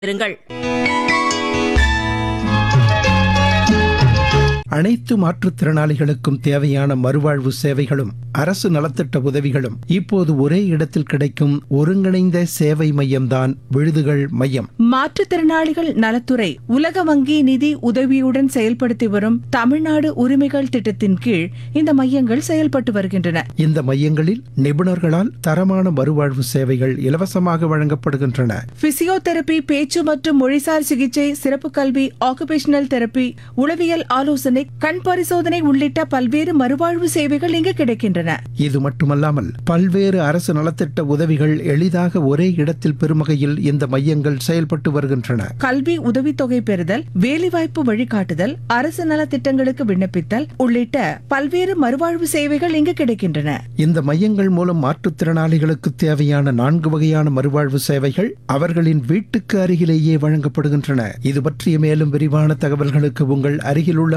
இருங்கள் அனைத்து மாற்றுத்திறனாளிகளுக்கும் தேவையான மறுவாழ்வு சேவைகளும் அரசு நலத்திட்ட உதவிகளும் இப்போது ஒரே இடத்தில் கிடைக்கும் ஒருங்கிணைந்த சேவை மையம்தான் விழுதுகள் மையம் மாற்றுத்திறனாளிகள் நலத்துறை உலக வங்கி நிதி உதவியுடன் செயல்படுத்தி வரும் தமிழ்நாடு உரிமைகள் திட்டத்தின் கீழ் இந்த மையங்கள் செயல்பட்டு வருகின்றன இந்த மையங்களில் நிபுணர்களால் தரமான மறுவாழ்வு சேவைகள் இலவசமாக வழங்கப்படுகின்றன பிசியோதெரபி பேச்சு மற்றும் மொழிசார் சிகிச்சை சிறப்பு கல்வி ஆக்குபேஷனல் தெரபி உளவியல் ஆலோசனை கண் பரிசோதனை உள்ளிட்ட பல்வேறு மறுவாழ்வு சேவைகள் இங்கு கிடைக்கின்றன இது மட்டுமல்லாமல் பல்வேறு அரசு நலத்திட்ட உதவிகள் எளிதாக ஒரே இடத்தில் பெறும் வகையில் இந்த மையங்கள் செயல்பட்டு வருகின்றன கல்வி உதவித்தொகை பெறுதல் வேலைவாய்ப்பு வழிகாட்டுதல் அரசு நலத்திட்டங்களுக்கு விண்ணப்பித்தல் உள்ளிட்ட பல்வேறு மறுவாழ்வு சேவைகள் இங்கு கிடைக்கின்றன இந்த மையங்கள் மூலம் மாற்றுத்திறனாளிகளுக்கு தேவையான நான்கு வகையான மறுவாழ்வு சேவைகள் அவர்களின் வீட்டுக்கு அருகிலேயே வழங்கப்படுகின்றன இது பற்றிய மேலும் விரிவான தகவல்களுக்கு உங்கள் அருகிலுள்ள